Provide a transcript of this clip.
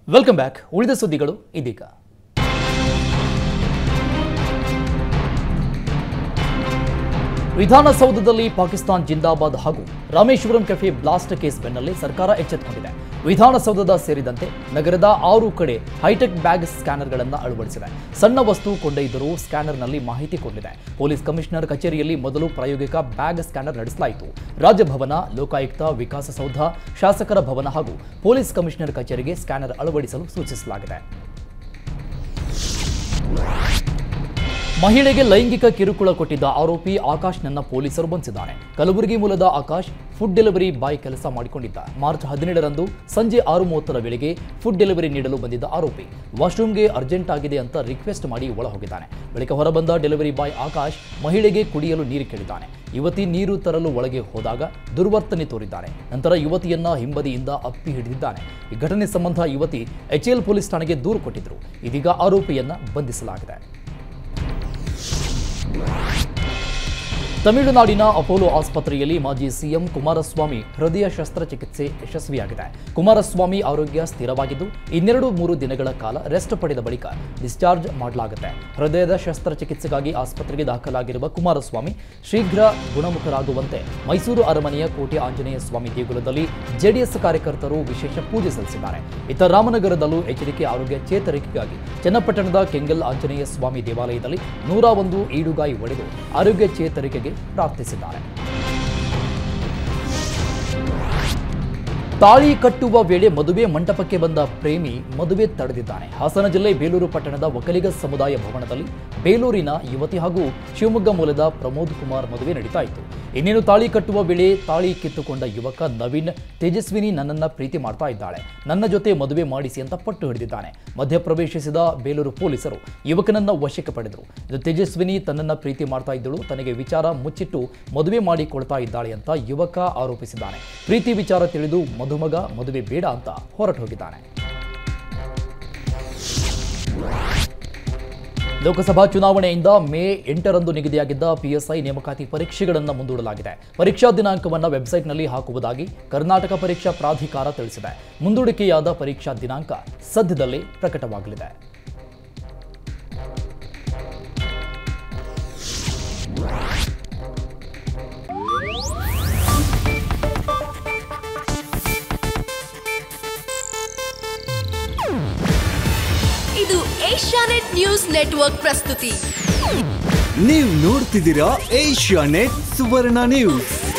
welcome back ಉಳಿದ ಸುದ್ದಿಗಳು ಇದೀಗ ವಿಧಾನಸೌಧದಲ್ಲಿ ಪಾಕಿಸ್ತಾನ್ ಜಿಂದಾಬಾದ್ ಹಾಗೂ ರಾಮೇಶ್ವರಂ ಕೆಫೆ ಬ್ಲಾಸ್ಟ್ ಕೇಸ್ ಬೆನ್ನಲ್ಲೇ ಸರ್ಕಾರ ಎಚ್ಚೆತ್ತುಕೊಂಡಿದೆ ವಿಧಾನಸೌಧದ ಸೇರಿದಂತೆ ನಗರದ ಆರು ಕಡೆ ಹೈಟೆಕ್ ಬ್ಯಾಗ್ ಸ್ಕ್ಯಾನರ್ಗಳನ್ನು ಅಳವಡಿಸಿದೆ ಸಣ್ಣ ವಸ್ತು ಕೊಂಡೊಯ್ದರೂ ಸ್ಕ್ಯಾನರ್ನಲ್ಲಿ ಮಾಹಿತಿ ಕೊಡಲಿದೆ ಪೊಲೀಸ್ ಕಮಿಷನರ್ ಕಚೇರಿಯಲ್ಲಿ ಮೊದಲು ಪ್ರಾಯೋಗಿಕ ಬ್ಯಾಗ್ ಸ್ಕ್ಯಾನರ್ ನಡೆಸಲಾಯಿತು ರಾಜಭವನ ಲೋಕಾಯುಕ್ತ ವಿಕಾಸಸೌಧ ಶಾಸಕರ ಭವನ ಹಾಗೂ ಪೊಲೀಸ್ ಕಮಿಷನರ್ ಕಚೇರಿಗೆ ಸ್ಕ್ಯಾನರ್ ಅಳವಡಿಸಲು ಸೂಚಿಸಲಾಗಿದೆ ಮಹಿಳೆಗೆ ಲೈಂಗಿಕ ಕಿರುಕುಳ ಕೊಟ್ಟಿದ್ದ ಆರೋಪಿ ಆಕಾಶ್ನನ್ನ ಪೊಲೀಸರು ಬಂಧಿಸಿದ್ದಾರೆ ಕಲಬುರಗಿ ಮೂಲದ ಆಕಾಶ್ ಫುಡ್ ಡೆಲಿವರಿ ಬಾಯ್ ಕೆಲಸ ಮಾಡಿಕೊಂಡಿದ್ದ ಮಾರ್ಚ್ ಹದಿನೇಳರಂದು ಸಂಜೆ ಆರು ಮೂವತ್ತರ ವೇಳೆಗೆ ಫುಡ್ ಡೆಲಿವರಿ ನೀಡಲು ಬಂದಿದ್ದ ಆರೋಪಿ ವಾಶ್ರೂಮ್ಗೆ ಅರ್ಜೆಂಟ್ ಆಗಿದೆ ಅಂತ ರಿಕ್ವೆಸ್ಟ್ ಮಾಡಿ ಒಳ ಹೋಗಿದ್ದಾನೆ ಬಳಿಕ ಹೊರಬಂದ ಡೆಲಿವರಿ ಬಾಯ್ ಆಕಾಶ್ ಮಹಿಳೆಗೆ ಕುಡಿಯಲು ನೀರು ಕೇಳಿದ್ದಾನೆ ಯುವತಿ ನೀರು ತರಲು ಒಳಗೆ ಹೋದಾಗ ದುರ್ವರ್ತನೆ ತೋರಿದ್ದಾನೆ ನಂತರ ಯುವತಿಯನ್ನ ಹಿಂಬದಿಯಿಂದ ಅಪ್ಪಿ ಹಿಡಿದಿದ್ದಾನೆ ಈ ಘಟನೆ ಸಂಬಂಧ ಯುವತಿ ಎಚ್ಎಲ್ ಪೊಲೀಸ್ ಠಾಣೆಗೆ ದೂರು ಕೊಟ್ಟಿದ್ರು ಇದೀಗ ಆರೋಪಿಯನ್ನ ಬಂಧಿಸಲಾಗಿದೆ ತಮಿಳುನಾಡಿನ ಅಪೋಲೋ ಆಸ್ಪತ್ರೆಯಲ್ಲಿ ಮಾಜಿ ಸಿಎಂ ಕುಮಾರಸ್ವಾಮಿ ಹೃದಯ ಶಸ್ತ್ರಚಿಕಿತ್ಸೆ ಯಶಸ್ವಿಯಾಗಿದೆ ಕುಮಾರಸ್ವಾಮಿ ಆರೋಗ್ಯ ಸ್ಥಿರವಾಗಿದ್ದು ಇನ್ನೆರಡು ಮೂರು ದಿನಗಳ ಕಾಲ ರೆಸ್ಟ್ ಪಡೆದ ಬಳಿಕ ಡಿಸ್ಚಾರ್ಜ್ ಮಾಡಲಾಗುತ್ತೆ ಹೃದಯದ ಶಸ್ತ್ರಚಿಕಿತ್ಸೆಗಾಗಿ ಆಸ್ಪತ್ರೆಗೆ ದಾಖಲಾಗಿರುವ ಕುಮಾರಸ್ವಾಮಿ ಶೀಘ್ರ ಗುಣಮುಖರಾಗುವಂತೆ ಮೈಸೂರು ಅರಮನೆಯ ಕೋಟೆ ಆಂಜನೇಯ ಸ್ವಾಮಿ ದೇಗುಲದಲ್ಲಿ ಜೆಡಿಎಸ್ ಕಾರ್ಯಕರ್ತರು ವಿಶೇಷ ಪೂಜೆ ಸಲ್ಲಿಸಿದ್ದಾರೆ ಇತ್ತ ರಾಮನಗರದಲ್ಲೂ ಎಚ್ಚರಿಕೆ ಆರೋಗ್ಯ ಚೇತರಿಕೆಗಾಗಿ ಚನ್ನಪಟ್ಟಣದ ಕೆಂಗಲ್ ಆಂಜನೇಯ ಸ್ವಾಮಿ ದೇವಾಲಯದಲ್ಲಿ ನೂರ ಒಂದು ಈಡುಗಾಯಿ ಒಡೆದು ಆರೋಗ್ಯ ಚೇತರಿಕೆಗೆ ಪ್ರಾರ್ಥಿಸಿದ್ದಾರೆ ತಾಳಿ ಕಟ್ಟುವ ವೇಳೆ ಮದುವೆ ಮಂಟಪಕ್ಕೆ ಬಂದ ಪ್ರೇಮಿ ಮದುವೆ ತಡೆದಿದ್ದಾನೆ ಹಾಸನ ಜಿಲ್ಲೆ ಬೇಲೂರು ಪಟ್ಟಣದ ಒಕ್ಕಲಿಗ ಸಮುದಾಯ ಭವನದಲ್ಲಿ ಬೇಲೂರಿನ ಯುವತಿ ಹಾಗೂ ಶಿವಮೊಗ್ಗ ಮೂಲದ ಪ್ರಮೋದ್ ಕುಮಾರ್ ಮದುವೆ ನಡೀತಾ ಇತ್ತು ಇನ್ನೇನು ತಾಳಿ ಕಟ್ಟುವ ವೇಳೆ ತಾಳಿ ಕಿತ್ತುಕೊಂಡ ಯುವಕ ನವೀನ್ ತೇಜಸ್ವಿನಿ ನನ್ನನ್ನ ಪ್ರೀತಿ ಮಾಡ್ತಾ ಇದ್ದಾಳೆ ನನ್ನ ಜೊತೆ ಮದುವೆ ಮಾಡಿಸಿ ಅಂತ ಪಟ್ಟು ಹಿಡಿದಿದ್ದಾನೆ ಮಧ್ಯಪ್ರವೇಶಿಸಿದ ಬೇಲೂರು ಪೊಲೀಸರು ಯುವಕನನ್ನ ವಶಕ್ಕೆ ಪಡೆದರು ಇದು ತೇಜಸ್ವಿನಿ ತನ್ನನ್ನ ಪ್ರೀತಿ ಮಾಡ್ತಾ ಇದ್ದಳು ತನಗೆ ವಿಚಾರ ಮುಚ್ಚಿಟ್ಟು ಮದುವೆ ಮಾಡಿಕೊಳ್ತಾ ಇದ್ದಾಳೆ ಅಂತ ಯುವಕ ಆರೋಪಿಸಿದ್ದಾನೆ ಪ್ರೀತಿ ವಿಚಾರ ತಿಳಿದು ಮಧುಮಗ ಮದುವೆ ಬೇಡ ಅಂತ ಹೊರಟು ಹೋಗಿದ್ದಾನೆ ಲೋಕಸಭಾ ಚುನಾವಣೆಯಿಂದ ಮೇ ಎಂಟರಂದು ನಿಗದಿಯಾಗಿದ್ದ ಪಿಎಸ್ಐ ನೇಮಕಾತಿ ಪರೀಕ್ಷೆಗಳನ್ನು ಮುಂದೂಡಲಾಗಿದೆ ಪರೀಕ್ಷಾ ದಿನಾಂಕವನ್ನು ವೆಬ್ಸೈಟ್ನಲ್ಲಿ ಹಾಕುವುದಾಗಿ ಕರ್ನಾಟಕ ಪರೀಕ್ಷಾ ಪ್ರಾಧಿಕಾರ ತಿಳಿಸಿದೆ ಮುಂದೂಡಿಕೆಯಾದ ಪರೀಕ್ಷಾ ದಿನಾಂಕ ಸದ್ಯದಲ್ಲೇ ಪ್ರಕಟವಾಗಲಿದೆ ಇದು ಏಷ್ಯಾನೆಟ್ ನ್ಯೂಸ್ ನೆಟ್ವರ್ಕ್ ಪ್ರಸ್ತುತಿ ನೀವು ನೋಡ್ತಿದ್ದೀರಾ ಏಷ್ಯಾ ನೆಟ್ ಸುವರ್ಣ ನ್ಯೂಸ್